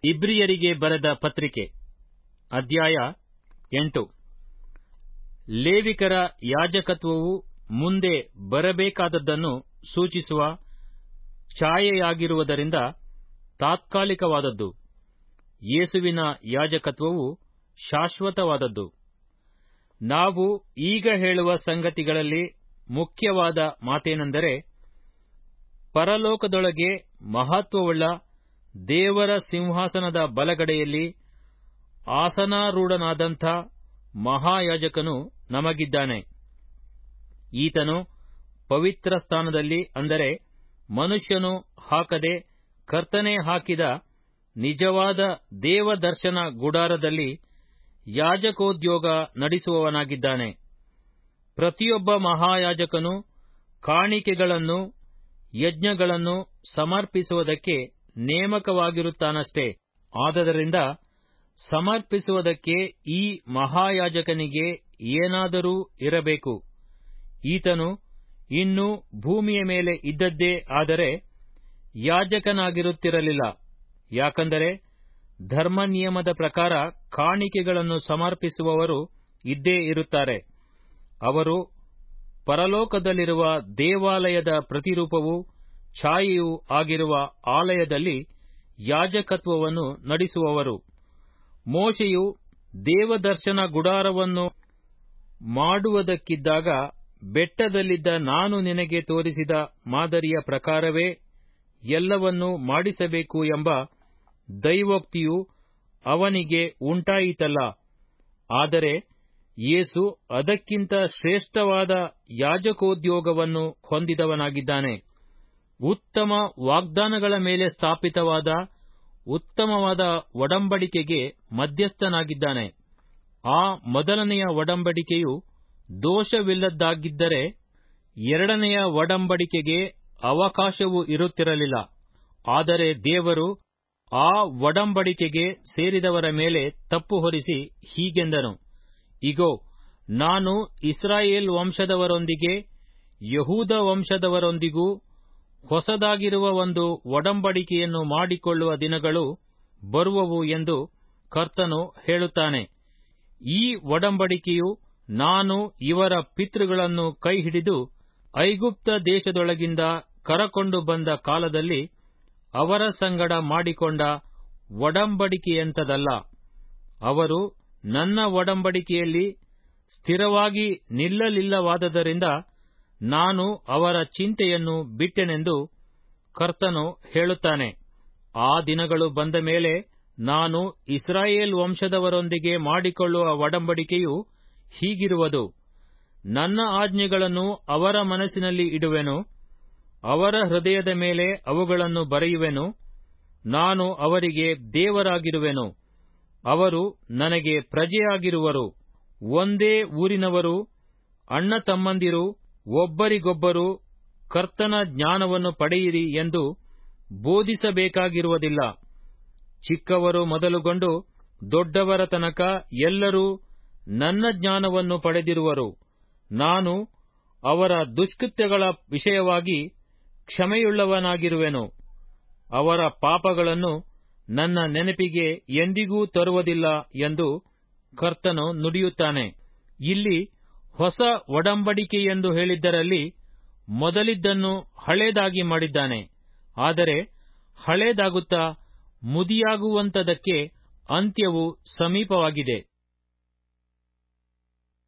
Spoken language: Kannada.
ಇಬ್ರಿಯರಿಗೆ ಬರೆದ ಪತ್ರಿಕೆ ಅಧ್ಯಾಯ ಎಂಟು ಲೇವಿಕರ ಯಾಜಕತ್ವವು ಮುಂದೆ ಬರಬೇಕಾದದ್ದನ್ನು ಸೂಚಿಸುವ ಛಾಯೆಯಾಗಿರುವುದರಿಂದ ತಾತ್ಕಾಲಿಕವಾದದ್ದು ಯೇಸುವಿನ ಯಾಜಕತ್ವವು ಶಾಶ್ವತವಾದದ್ದು ನಾವು ಈಗ ಹೇಳುವ ಸಂಗತಿಗಳಲ್ಲಿ ಮುಖ್ಯವಾದ ಮಾತೇನೆಂದರೆ ಪರಲೋಕದೊಳಗೆ ಮಹತ್ವವುಳ್ಳ ದೇವರ ಸಿಂಹಾಸನದ ಬಲಗಡೆಯಲ್ಲಿ ಆಸನಾರೂಢನಾದಂಥ ಮಹಾಯಾಜಕನು ನಮಗಿದ್ದಾನೆ ಈತನು ಪವಿತ್ರ ಸ್ಥಾನದಲ್ಲಿ ಅಂದರೆ ಮನುಷ್ಯನು ಹಾಕದೆ ಕರ್ತನೇ ಹಾಕಿದ ನಿಜವಾದ ದೇವದರ್ಶನ ಗುಡಾರದಲ್ಲಿ ಯಾಜಕೋದ್ಯೋಗ ನಡೆಸುವವನಾಗಿದ್ದಾನೆ ಪ್ರತಿಯೊಬ್ಬ ಮಹಾಯಾಜಕನು ಕಾಣಿಕೆಗಳನ್ನು ಯಜ್ಞಗಳನ್ನು ಸಮರ್ಪಿಸುವುದಕ್ಕೆ ನೇಮಕವಾಗಿರುತ್ತಾನಷ್ಟೇ ಆದದರಿಂದ ಸಮರ್ಪಿಸುವುದಕ್ಕೆ ಈ ಮಹಾಯಾಜಕನಿಗೆ ಏನಾದರೂ ಇರಬೇಕು ಈತನು ಇನ್ನೂ ಭೂಮಿಯ ಮೇಲೆ ಇದ್ದದ್ದೇ ಆದರೆ ಯಾಜಕನಾಗಿರುತ್ತಿರಲಿಲ್ಲ ಯಾಕಂದರೆ ಧರ್ಮನಿಯಮದ ಪ್ರಕಾರ ಕಾಣಿಕೆಗಳನ್ನು ಸಮರ್ಪಿಸುವವರು ಇದ್ದೇ ಇರುತ್ತಾರೆ ಅವರು ಪರಲೋಕದಲ್ಲಿರುವ ದೇವಾಲಯದ ಪ್ರತಿರೂಪವೂ ಛಾಯೆಯೂ ಆಗಿರುವ ಆಲಯದಲ್ಲಿ ಯಾಜಕತ್ವವನ್ನು ನಡೆಸುವವರು ಮೋಶೆಯು ದೇವದರ್ಶನ ಗುಡಾರವನ್ನು ಮಾಡುವುದಕ್ಕಿದ್ದಾಗ ಬೆಟ್ಟದಲ್ಲಿದ್ದ ನಾನು ನಿನಗೆ ತೋರಿಸಿದ ಮಾದರಿಯ ಪ್ರಕಾರವೇ ಎಲ್ಲವನ್ನೂ ಮಾಡಿಸಬೇಕು ಎಂಬ ದೈವೋಕ್ತಿಯು ಅವನಿಗೆ ಉಂಟಾಯಿತಲ್ಲ ಆದರೆ ಯೇಸು ಅದಕ್ಕಿಂತ ಶ್ರೇಷ್ಠವಾದ ಯಾಜಕೋದ್ಯೋಗವನ್ನು ಹೊಂದಿದವನಾಗಿದ್ದಾನೆ ಉತ್ತಮ ವಾಗ್ದಾನಗಳ ಮೇಲೆ ಸ್ಥಾಪಿತವಾದ ಉತ್ತಮವಾದ ಒಡಂಬಡಿಕೆಗೆ ಮಧ್ಯಸ್ಥನಾಗಿದ್ದಾನೆ ಆ ಮೊದಲನೆಯ ಒಡಂಬಡಿಕೆಯು ದೋಷವಿಲ್ಲದ್ದಾಗಿದ್ದರೆ ಎರಡನೆಯ ಒಡಂಬಡಿಕೆಗೆ ಅವಕಾಶವೂ ಇರುತ್ತಿರಲಿಲ್ಲ ಆದರೆ ದೇವರು ಆ ಒಡಂಬಡಿಕೆಗೆ ಸೇರಿದವರ ಮೇಲೆ ತಪ್ಪು ಹೊರಿಸಿ ಹೀಗೆಂದನು ಇಗೋ ನಾನು ಇಸ್ರಾಯೇಲ್ ವಂಶದವರೊಂದಿಗೆ ಯಹೂದ ವಂಶದವರೊಂದಿಗೂ ಹೊಸದಾಗಿರುವ ಒಂದು ಒಡಂಬಡಿಕೆಯನ್ನು ಮಾಡಿಕೊಳ್ಳುವ ದಿನಗಳು ಬರುವವು ಎಂದು ಕರ್ತನು ಹೇಳುತ್ತಾನೆ ಈ ಒಡಂಬಡಿಕೆಯು ನಾನು ಇವರ ಪಿತೃಗಳನ್ನು ಕೈಹಿಡಿದು ಐಗುಪ್ತ ದೇಶದೊಳಗಿಂದ ಕರಕೊಂಡು ಬಂದ ಕಾಲದಲ್ಲಿ ಅವರ ಸಂಗಡ ಮಾಡಿಕೊಂಡ ಒಡಂಬಡಿಕೆಯಂಥದಲ್ಲ ಅವರು ನನ್ನ ಒಡಂಬಡಿಕೆಯಲ್ಲಿ ಸ್ಥಿರವಾಗಿ ನಿಲ್ಲಲಿಲ್ಲವಾದದರಿಂದ ನಾನು ಅವರ ಚಿಂತೆಯನ್ನು ಬಿಟ್ಟೆನೆಂದು ಕರ್ತನು ಹೇಳುತ್ತಾನೆ ಆ ದಿನಗಳು ಬಂದ ಮೇಲೆ ನಾನು ಇಸ್ರಾಯೇಲ್ ವಂಶದವರೊಂದಿಗೆ ಮಾಡಿಕೊಳ್ಳುವ ಒಡಂಬಡಿಕೆಯು ಹೀಗಿರುವುದು ನನ್ನ ಆಜ್ಞೆಗಳನ್ನು ಅವರ ಮನಸ್ಸಿನಲ್ಲಿ ಇಡುವೆನು ಅವರ ಹೃದಯದ ಮೇಲೆ ಅವುಗಳನ್ನು ಬರೆಯುವೆನು ನಾನು ಅವರಿಗೆ ದೇವರಾಗಿರುವೆನು ಅವರು ನನಗೆ ಪ್ರಜೆಯಾಗಿರುವರು ಒಂದೇ ಊರಿನವರು ಅಣ್ಣ ತಮ್ಮಂದಿರು ಒಬ್ಬರಿಗೊಬ್ಬರು ಕರ್ತನ ಜ್ಞಾನವನ್ನು ಪಡೆಯಿರಿ ಎಂದು ಬೋಧಿಸಬೇಕಾಗಿರುವುದಿಲ್ಲ ಚಿಕ್ಕವರು ಮೊದಲುಗೊಂಡು ದೊಡ್ಡವರ ತನಕ ಎಲ್ಲರೂ ನನ್ನ ಜ್ಞಾನವನ್ನು ಪಡೆದಿರುವರು ನಾನು ಅವರ ದುಷ್ಕೃತ್ಯಗಳ ವಿಷಯವಾಗಿ ಕ್ಷಮೆಯುಳ್ಳವನಾಗಿರುವೆನು ಅವರ ಪಾಪಗಳನ್ನು ನನ್ನ ನೆನಪಿಗೆ ಎಂದಿಗೂ ತರುವುದಿಲ್ಲ ಎಂದು ಕರ್ತನು ನುಡಿಯುತ್ತಾನೆ ಇಲ್ಲಿ ಹೊಸ ಒಡಂಬಡಿಕೆಯೆಂದು ಹೇಳಿದ್ದರಲ್ಲಿ ಮೊದಲಿದ್ದನ್ನು ಹಳೇದಾಗಿ ಮಾಡಿದ್ದಾನೆ ಆದರೆ ಹಳೇದಾಗುತ್ತಾ ಮುದಿಯಾಗುವಂತದಕ್ಕೆ ಅಂತ್ಯವು ಸಮೀಪವಾಗಿದೆ